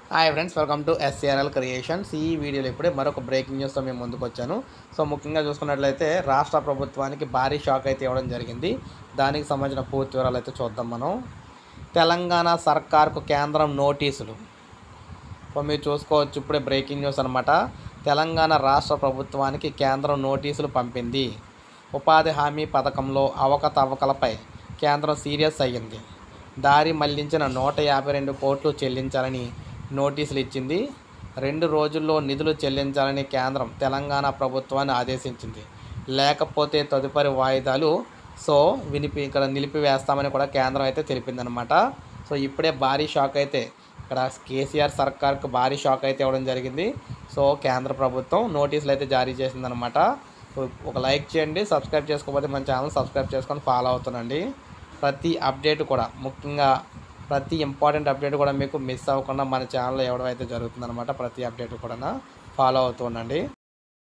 hi friends welcome to S R L creations ఈ వీడియోలో ఇప్పుడే మరొక బ్రేకింగ్ న్యూస్తో మేము ముందుకు వచ్చాను సో ముఖ్యంగా చూసుకున్నట్లయితే రాష్ట్ర ప్రభుత్వానికి భారీ షాక్ అయితే ఇవ్వడం జరిగింది దానికి సంబంధించిన పూర్తి వివరాలు అయితే చూద్దాం మనం తెలంగాణ సర్కార్కు కేంద్రం నోటీసులు సో మీరు చూసుకోవచ్చు ఇప్పుడే బ్రేకింగ్ న్యూస్ అనమాట తెలంగాణ రాష్ట్ర ప్రభుత్వానికి కేంద్రం నోటీసులు పంపింది ఉపాధి హామీ పథకంలో అవకతవకలపై కేంద్రం సీరియస్ అయ్యింది దారి మళ్లించిన నూట యాభై రెండు కోట్లు చెల్లించాలని నోటీసులు ఇచ్చింది రెండు రోజుల్లో నిధులు చెల్లించాలని కేంద్రం తెలంగాణ ప్రభుత్వాన్ని ఆదేశించింది లేకపోతే తదుపరి వాయిదాలు సో వినిపి ఇక్కడ నిలిపివేస్తామని కూడా కేంద్రం అయితే తెలిపిందనమాట సో ఇప్పుడే భారీ షాక్ అయితే ఇక్కడ కేసీఆర్ సర్కార్కు భారీ షాక్ అయితే ఇవ్వడం జరిగింది సో కేంద్ర ప్రభుత్వం నోటీసులు అయితే జారీ చేసిందనమాట సో ఒక లైక్ చేయండి సబ్స్క్రైబ్ చేసుకోకపోతే మన ఛానల్ సబ్స్క్రైబ్ చేసుకొని ఫాలో అవుతుండండి ప్రతి అప్డేట్ కూడా ముఖ్యంగా ప్రతి ఇంపార్టెంట్ అప్డేట్ కూడా మీకు మిస్ అవ్వకుండా మన ఛానల్లో ఇవ్వడం అయితే జరుగుతుందన్నమాట ప్రతి అప్డేట్ కూడా ఫాలో అవుతూ ఉండండి